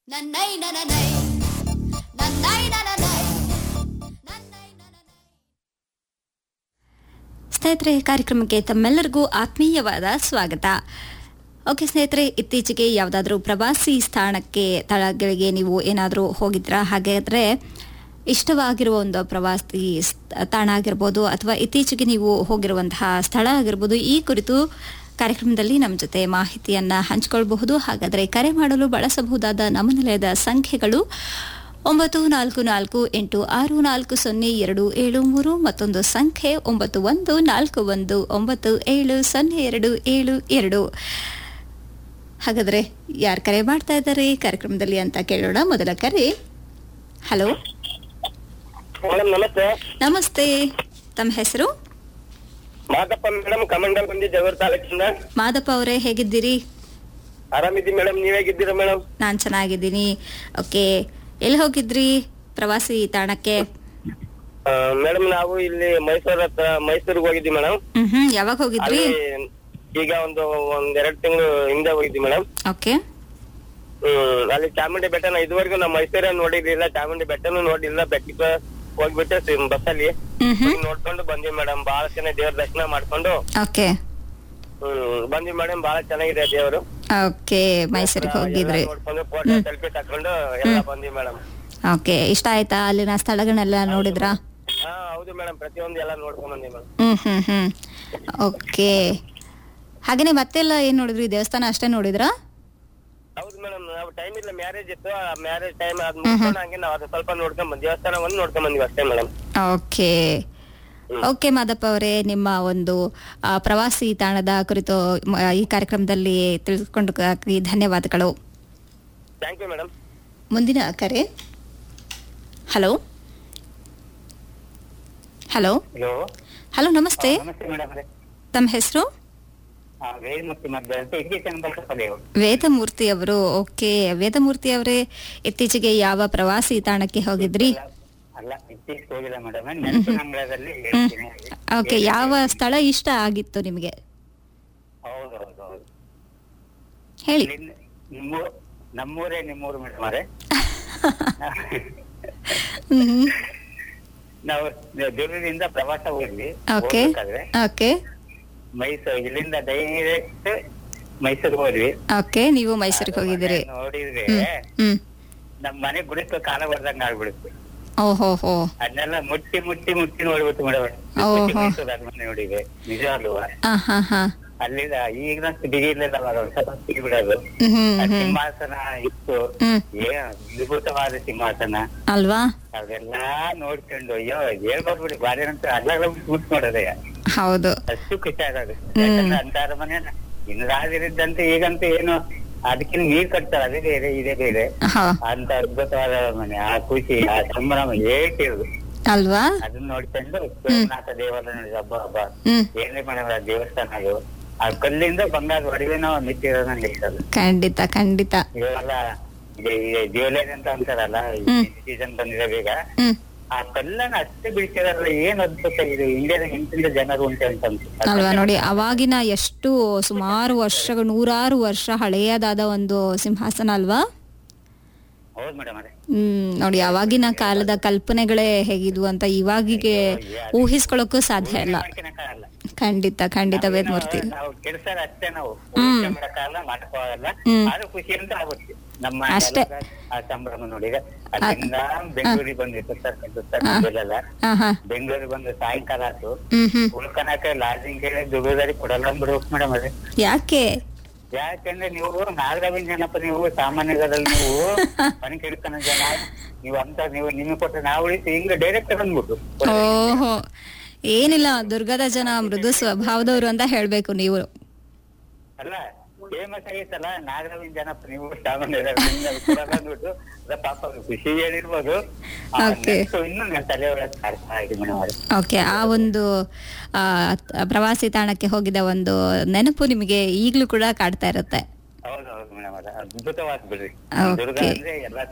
ನನ್ನೈ ನನನೈ ನನ್ನೈ ನನನೈ ನನ್ನೈ ನನನೈ ಸ್ನೇಹಿತರೆ ಕಾರ್ಯಕ್ರಮಕ್ಕೆ ತಮ್ಮೆಲ್ಲರಿಗೂ ಆತ್ಮೀಯವಾದ ಸ್ವಾಗತ ಓಕೆ ಸ್ನೇಹಿತರೆ ಇತ್ತೀಚೆಗೆ ಯಾವುದಾದ್ರೂ ಪ್ರವಾಸಿ ಸ್ಥಾನಕ್ಕೆ ಸ್ಥಳಗಳಿಗೆ ನೀವು ಏನಾದರೂ ಹೋಗಿದ್ರಾ ಹಾಗಾದರೆ ಇಷ್ಟವಾಗಿರುವ ಒಂದು ಪ್ರವಾಸಿ ಸ್- ತಾಣ ಆಗಿರ್ಬೋದು ಅಥವಾ ಇತ್ತೀಚೆಗೆ ನೀವು ಹೋಗಿರುವಂತಹ ಸ್ಥಳ ಆಗಿರ್ಬೋದು ಈ ಕುರಿತು ಕಾರ್ಯಕ್ರಮದಲ್ಲಿ ನಮ್ಮ ಜೊತೆ ಮಾಹಿತಿಯನ್ನ ಹಂಚಿಕೊಳ್ಳಬಹುದು ಹಾಗಾದರೆ ಕರೆ ಮಾಡಲು ಬಳಸಬಹುದಾದ ನಮ್ಮ ನಿಲಯದ ಸಂಖ್ಯೆಗಳು ಒಂಬತ್ತು ನಾಲ್ಕು ನಾಲ್ಕು ಎಂಟು ಆರು ನಾಲ್ಕು ಸೊನ್ನೆ ಎರಡು ಏಳು ಮೂರು ಮತ್ತೊಂದು ಸಂಖ್ಯೆ ಒಂಬತ್ತು ಒಂದು ನಾಲ್ಕು ಒಂದು ಒಂಬತ್ತು ಏಳು ಸೊನ್ನೆ ಎರಡು ಏಳು ಎರಡು ಹಾಗಾದ್ರೆ ಯಾರು ಕರೆ ಮಾಡ್ತಾ ಇದ್ದಾರೆ ಕಾರ್ಯಕ್ರಮದಲ್ಲಿ ಅಂತ ಕೇಳೋಣ ಮೊದಲ ಕರೆ ಹಲೋ ಮೇಡಮ್ ನಮಸ್ತೆ ನಮಸ್ತೆ ತಮ್ಮ ಹೆಸರು ಮಾದಪ್ಪ ಮೇಡಮ್ ಕಮಂಡಲ್ ಬಂದಿ ಜವರ್ ತಾಲೂಕಿಂದ ಮಾದಪ್ಪ ಅವರೇ ಹೇಗಿದ್ದೀರಿ ಆರಾಮಿದ್ದೀವಿ ಮೇಡಮ್ ನೀವ್ ಹೇಗಿದ್ದೀರಾ ಮೇಡಮ್ ನಾನು ಚೆನ್ನಾಗಿದ್ದೀನಿ ಓಕೆ ಎಲ್ಲಿ ಹೋಗಿದ್ರಿ ಪ್ರವಾಸಿ ತಾಣಕ್ಕೆ ಮೇಡಮ್ ನಾವು ಇಲ್ಲಿ ಮೈಸೂರ್ ಹತ್ರ ಮೈಸೂರಿಗೆ ಹೋಗಿದ್ವಿ ಮೇಡಮ್ ಹ್ಮ್ ಹ್ಮ್ ಯಾವಾಗ ಹೋಗಿದ್ರಿ ಅಲ್ಲಿ ಈಗ ಒಂದು ಒಂದ್ ಎರಡ್ ತಿಂಗಳು ಹಿಂದೆ ಹೋಗಿದ್ವಿ ಮೇಡಮ್ ಓಕೆ ಹ್ಮ್ ಅಲ್ಲಿ ಚಾಮುಂಡಿ ಬೆಟ್ಟನ ಇದುವರೆಗೂ ನಾವು ಮೈಸೂರ ನೋಡಿರ್ಲಿಲ್ಲ ಚಾಮುಂಡಿ ಬೆಟ್ಟನು ನೋಡಿಲ್ಲ ಬೆಟ್ಟಕ್ಕೆ ಹೋಗ್ಬಿಟ್ಟು ಬಸ್ಸಲ್ಲಿ ಹ್ಮ್ ಹ್ಮ್ ನೋಡ್ಕೊಂಡು ಬಂದ್ವಿ ಮೇಡಮ್ ಬಹಳ ಚೆನ್ನಾಗಿ ದೇವ್ರ ದರ್ಶನ ಮಾಡ್ಕೊಂಡು ಓಕೆ ಹ್ಮ್ ಬಂದ್ವಿ ಮೇಡಮ್ ಬಹಳ ಚೆನ್ನಾಗಿದೆ ದೇವರು ಓಕೆ ಮೈಸೂರಿಗೆ ಹೋಗಿದ್ರಿ ನೋಡ್ಕೊಂಡು ಫೋಟೋ ಸೆಲ್ಫಿ ತಕೊಂಡು ಎಲ್ಲ ಬಂದ್ವಿ ಮೇಡಮ್ ಓಕೆ ಇಷ್ಟ ಆಯ್ತಾ ಅಲ್ಲಿನ ಸ್ಥಳಗಳನ್ನೆಲ್ಲ ನೋಡಿದ್ರಾ ಹಾ ಹೌದು ಮೇಡಮ್ ಪ್ರತಿಯೊಂದು ಎಲ್ಲ ನೋಡ್ಕೊಂಡ್ ಬಂದ್ವಿ ಮೇಡಮ್ ಹ್ಮ್ ಹ್ಮ್ ಹ್ಮ್ ಓಕೆ ಹಾಗೇನೆ ಮತ್ತೆಲ್ಲ ಏನ್ ನೋಡಿದ್ರಿ ದೇವಸ್ಥಾನ ಅಷ್ಟೇ ನೋಡಿದ್ರಾ ಹೌದು ಮೇಡಮ್ ನಾವು ಟೈಮ್ ಇಲ್ಲ ಮ್ಯಾರೇಜ್ ಇತ್ತು ಆ ಮ್ಯಾರೇಜ್ ಟೈಮ್ ಅದ್ ಮುಗಿಸ್ಕೊಂಡು ಹಂಗೆ ನಾವು ಅದು ಸ್ವಲ್ಪ ನೋಡ್ಕೊಂಡ್ ಬಂದ್ವಿ ದೇವಸ್ಥಾನ ಒಂದು ನೋಡ್ಕೊಂಡ್ ಬಂದ್ವಿ ಅಷ್ಟೇ ಮೇಡಮ್ ಓಕೆ ಓಕೆ ಮಾದಪ್ಪ ಅವರೇ ನಿಮ್ಮ ಒಂದು ಆ, ಪ್ರವಾಸಿ ತಾಣದ ಕುರಿತು ಮ- ಈ ಕಾರ್ಯಕ್ರಮದಲ್ಲಿ ತಿಳಿದುಕೊಂಡಕ್ಕಾಗಿ ಧನ್ಯವಾದಗಳು ಥ್ಯಾಂಕ್ ಯು ಮೇಡಮ್ ಮುಂದಿನ ಕರೆ ಹಲೋ ಹಲೋ ಹಲೋ ಹಲೋ ನಮಸ್ತೆ ನಮಸ್ತೆ ಮೇಡಮ್ ಅವರೇ ತಮ್ಮ ಹೆಸರು ವೇದಮೂರ್ತಿ ಮಧ್ಯ ಅಂತ ಎಜುಕೇಶನ್ ಬರ್ತದೆ ವೇದಮೂರ್ತಿ ಅವರು ಓಕೆ ವೇದಮೂರ್ತಿ ಅವರೇ ಇತ್ತೀಚೆಗೆ ಯಾವ ಪ್ರವಾಸಿ ತಾಣಕ್ಕೆ ಹೋಗಿದ್ರಿ ಅಲ್ಲ ಇತ್ತೀಚೆಗೆ ಹೋಗಿಲ್ಲ ಮೇಡಮ್ ನೆನಪಿನಂಗಳದಲ್ಲಿ ಹೇಳ್ತೀನಿ ಓಕೆ ಯಾವ ಸ್ಥಳ ಇಷ್ಟ ಆಗಿತ್ತು ನಿಮಗೆ ಹೌದು ಹೌದು ಹೌದು ಹೇಳಿ ಇಲ್ಲಿಂದ ನಿಮ್ಮೂರ್ ನಮ್ಮೂರೇ ನಿಮ್ಮೂರು ಮೇಡಮ್ ಅವರೇ ಹ್ಮ್ ನಾವು ದುರ್ಗದಿಂದ ಪ್ರವಾಸ ಹೋದ್ವಿ ಓಕೆ ಹೋಗ್ಬೇಕಾದ್ರೆ ಓಕೆ ಮೈಸೂರು ಇಲ್ಲಿಂದ ಡೈರೆಕ್ಟ್ ಮೈಸೂರಿಗೆ ಹೋದ್ವಿ ಓಕೆ ನೀವು ಮೈಸೂರಿಗೆ ಹೋಗಿದ್ದೀರಿ ನೋಡಿದ್ರೆ ಹ್ಮ್ ನಮ್ ಮನೆ ಗುಡಿಸ್ತು ಕಾಲ ಬರ್ದಂಗ ಆಗ್ಬಿಡುತ್ತೆ ಓಹೋ ಹೋ ಅದನ್ನೆಲ್ಲ ಮುಟ್ಟಿ ಮುಟ್ಟಿ ಮುಟ್ಟಿ ನೋಡ್ಬಿಟ್ಟು ಮೇಡಮ್ ಓಹೋ. ಮೈಸೂರು ಅರಮನೆ ನೋಡಿದೆ ನಿಜ ಅಲ್ವಾ ಆ ಹಾ ಹಾ ಅಲ್ಲಿಂದ ಈಗಂತೂ ಬಿಗಿರ್ಲಿಲ್ಲ ಅವಾಗ ಒಂದ್ ಸ್ವಲ್ಪ ಬಿಗಿಬಿಡೋದು ಹ್ಮ್ ಹ್ಮ್ ಆ ಹ್ಮ್ ಸಿಂಹಾಸನ ಇತ್ತು ಹ್ಮ್ ಏನ್ ಅದ್ಭುತವಾದ ಸಿಂಹಾಸನ ಅಲ್ವಾ ಅದೆಲ್ಲಾ ನೋಡ್ಕೊಂಡು ಅಯ್ಯೋ ಹೇಳ್ಬಾರ್ಬಿಡಿ ಬಾರಿ ಅಂತ ಅಲ್ಲೆಲ್ಲ ಬಿಟ್ಟು ನೋಡೋದೆ ಹೌದು ಅಷ್ಟು ಖುಷಿ ಆಗೋದು ಹ್ಮ್. ಯಾಕಂದ್ರೆ ಅಂತ ಅರಮನೆ ಇನ್ನು ರಾಜರಿದ್ದಂತೆ ಈಗಂತೂ ಏನು ಅದಕ್ಕಿಂತ ನೀರ್ ಕಟ್ತಾರೆ ಅದೇ ಬೇರೆ ಇದೇ ಬೇರೆ ಹಾ ಅಂತ ಅದ್ಭುತವಾದ ಅರಮನೆ ಆ ಖುಷಿ ಆ ಸಂಭ್ರಮ ಹೇಳ್ತಿರೋದು ಅಲ್ವಾ ಅದನ್ನ ನೋಡ್ಕೊಂಡು ಸೋಮನಾಥ ದೇವಾಲಯ ನೋಡಿ ಹಬ್ಬ ಹಬ್ಬ ಹ್ಮ್ ಏನ್ರಿ ಮೇಡಮ್ ದೇವಸ್ಥಾನ ಅದು ಆ ಕಲ್ಲಿಂದ ಬಂಗಾರ ಒಡವೆನೋ ಮೆಟ್ಟಿರೋದಂಗೆ ಇರ್ತದೆ ಖಂಡಿತ ಖಂಡಿತ ಇವೆಲ್ಲ ಜ್ಯುವೆಲರಿ ಅಂತ ಅಂತಾರಲ್ಲ ಹ್ಮ್. ಸೀಸನ್ ಬಂದಿದೆ ಬೇಗ ಹ್ಮ್ ಆ ಕಲ್ಲನ್ನ ಅಷ್ಟೇ ಬಿಡಿಸಿದಾರಲ್ಲ ಏನ್ ಅದ್ಭುತ ಇದು ಇಂಡಿಯಾದ ಹಿಂದಿಂದ ಜನರು ಉಂಟು ಅಂತ ಅನ್ಸುತ್ತೆ ಅಲ್ವಾ ನೋಡಿ ಅವಾಗಿನ ಎಷ್ಟು ಸುಮಾರು ವರ್ಷಗಳು ನೂರಾರು ವರ್ಷ ಹಳೆಯದಾದ ಒಂದು ಸಿಂಹಾಸನ ಅಲ್ವಾ ಹೌದು ಮೇಡಮ್ ಅದೇ ಹ್ಮ್ ನೋಡಿ ಅವಾಗಿನ ಕಾಲದ ಕಲ್ಪನೆಗಳೇ ಹೇಗಿದ್ವು ಅಂತ ಇವಾಗಿಗೆ ಊಹಿಸ್ಕೊಳ್ಳೋಕ್ಕೂ ಸಾಧ್ಯ ಇಲ್ಲ ಮಾಡ್ಕೊಳಕ್ಕಾಗಲ್ಲ. ಖಂಡಿತ ಖಂಡಿತ ನಾವೇನೋ ವೇದಮೂರ್ತಿ ನಾವು ಕೆಲ್ಸದ ಅಷ್ಟೇ ನಾವು ಹ್ಮ್. ಊಟ ಮಾಡಕ್ಕಾಗಲ್ಲ ಮಾಡಕ್ಕಾಗಲ್ಲ ಹ್ಮ್. ಆದ್ರೂ ಖುಷಿ ಅಂತ ಆಗುತ್ತೆ ನಮ್ಮ ಅಷ್ಟೇ. ಎಲ್ಲ ಆ ಸಂಭ್ರಮ ನೋಡಿ ಈಗ ಅಲ್ಲಿಂದ ಬೆಂಗಳೂರಿಗೆ ಬಂದ್ವಿ ಸುತ್ತ ಹಾ ಹಾ ಬೆಂಗಳೂರಿಗೆ ಬಂದು ಸಾಯಂಕಾಲ ಆಯ್ತು ಹ್ಮ್ ಹ್ಮ್ ಉಳ್ಕನಕ ಲಾಡ್ಜಿಂಗ್ ಕೇಳಿ ದುರ್ಗದಾರಿ ಕೊಡಲ್ಲ ಬಿಡ್ಬೇಕು ಮೇಡಮ್ ಅದೇ ಯಾಕೆ ಯಾಕಂದ್ರೆ ನೀವು ನಾಗರವಿನ ಜನಪ್ಪ ನೀವು ಸಾಮಾನ್ಯದಲ್ಲಿ ನೀವು ಮನೆ ಕೆಡ್ತಾನ ಜನ ನೀವು ಅಂತ ನೀವು ನಿಮಗೆ ಕೊಟ್ರೆ ನಾವು ಉಳಿಸಿ ಹಿಂಗ ಡೈರೆಕ್ಟ್ ಬಂದ್ಬಿಟ್ಟು ಓಹೋ ಏನಿಲ್ಲ ದುರ್ಗದ ಜನ ಮೃದು ಸ್ವಭಾವದವರು ಅಂತ ಹೇಳ್ಬೇಕು ನೀವು ಅಲ್ಲ ಫೇಮಸ್ ಆಗೈತಲ್ಲ ನಾಗರವಿನ ಜನಪ್ಪ ನೀವು ಸಾಮಾನ್ಯದಲ್ಲಿ ಕೊಡಲ್ಲ ಅಂದ್ಬಿಟ್ಟು ಅದ ಪಾಪ ಅವ್ರು ಖುಷಿ ಹೇಳಿರ್ಬೋದು ಆ Okay. ನೆನ್ಪು ಇನ್ನೂ ನನ್ನ ತಲೆ ಒಳಗೆ ಕಾಡ್ತಾ ಇದೆ ಮೇಡಮ್ ಅವ್ರೆ ಓಕೆ ಆ ಒಂದು ಆ, ಪ್ರವಾಸಿ ತಾಣಕ್ಕೆ ಹೋಗಿದ ಒಂದು ನೆನಪು ನಿಮಗೆ ಈಗಲೂ ಕೂಡ ಕಾಡ್ತಾ ಇರುತ್ತೆ ಹೌದು ಹೌದು ಮೇಡಮ್ ಅದ ಅದ್ಭುತವಾದ ಬಿಡ್ರಿ Okay. ದುರ್ಗ ಅಂದ್ರೆ ಎಲ್ಲಾ